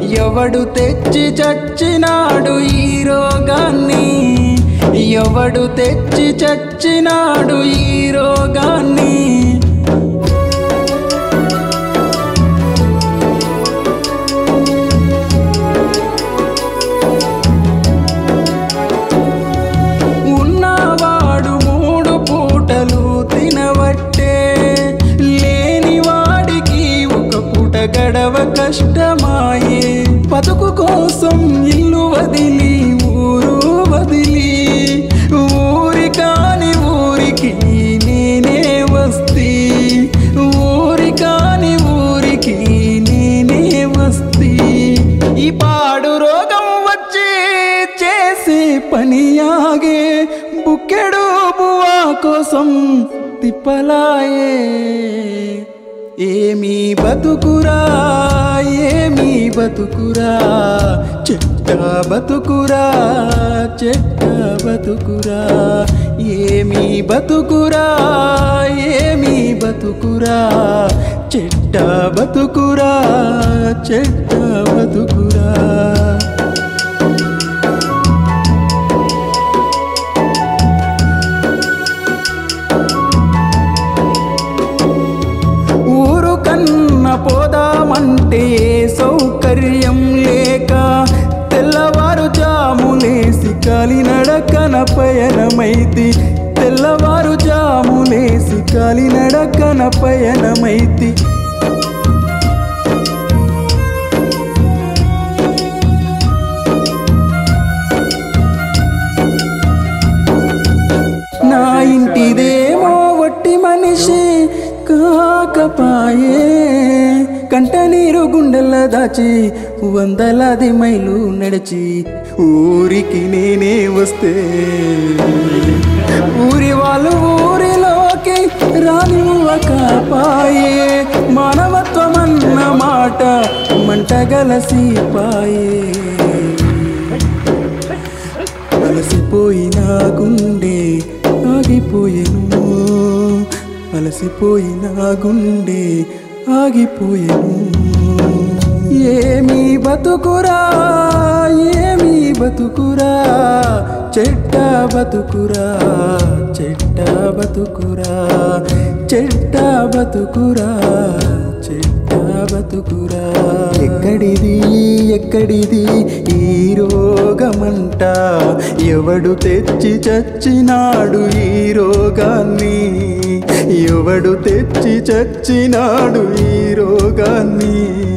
ఎవడు తెచ్చి చచ్చినాడు ఈ రోగాన్ని ఎవడు తెచ్చి చచ్చినాడు ఈ రోగాన్ని ఉన్నవాడు మూడు పూటలు తినవట్టే లేనివాడికి ఒక పూట గడవ కష్టమాయే బతుకు కోసం ఇల్లు వదిలి ఊరు వదిలి ఊరి కాని ఊరికి నేనే వస్తీ ఊరి కాని ఊరికి నేనే వస్తీ ఈ పాడు రోగం వచ్చి చేసే పని ఆగే బుక్కెడు బువా కోసం తిప్పలాయే ఏమీ బతుకురా ఏమీ బతుకురా చెట్ట బతుకురా చెట్ట బతుకురా ఏమీ బతుకురా ఏమీ బతుకురా చెట్ట బతుకురా చెట్ట బతుకురా ఊరు కన్న పోదామంటే సౌకర్యం లేక తెల్లవారు జాములేసి కాలినడకన పయనమైతి తెల్లవారు జాములేసి కాలినడకన పయనమైతి నా ఇంటిదేమో వట్టి మనిషి కాకపాయే కంట నీరు గుండెల దాచి వందలాది మైలు నడిచి ఊరికి నేనే వస్తే ఊరి వాళ్ళు ఊరిలోకి రానివ్వకపాయే మానవత్వం అన్న మాట మంటగలసిపాయే అలసిపోయిన గుండె ఆగిపోయెను అలసిపోయిన గుండె ఆగిపోయెను ఏమి బతుకురా ఏమి బతుకురా చెట్ట బతుకురా చెట్ట బతుకురా చెట్ట బతుకురా చెట్ట బతుకురా ఎక్కడిది ఎక్కడిది ఈ రోగమంట ఎవడు తెచ్చి చచ్చినాడు ఈ రోగాన్ని ఎవడు తెచ్చి చచ్చినాడు ఈ రోగాన్ని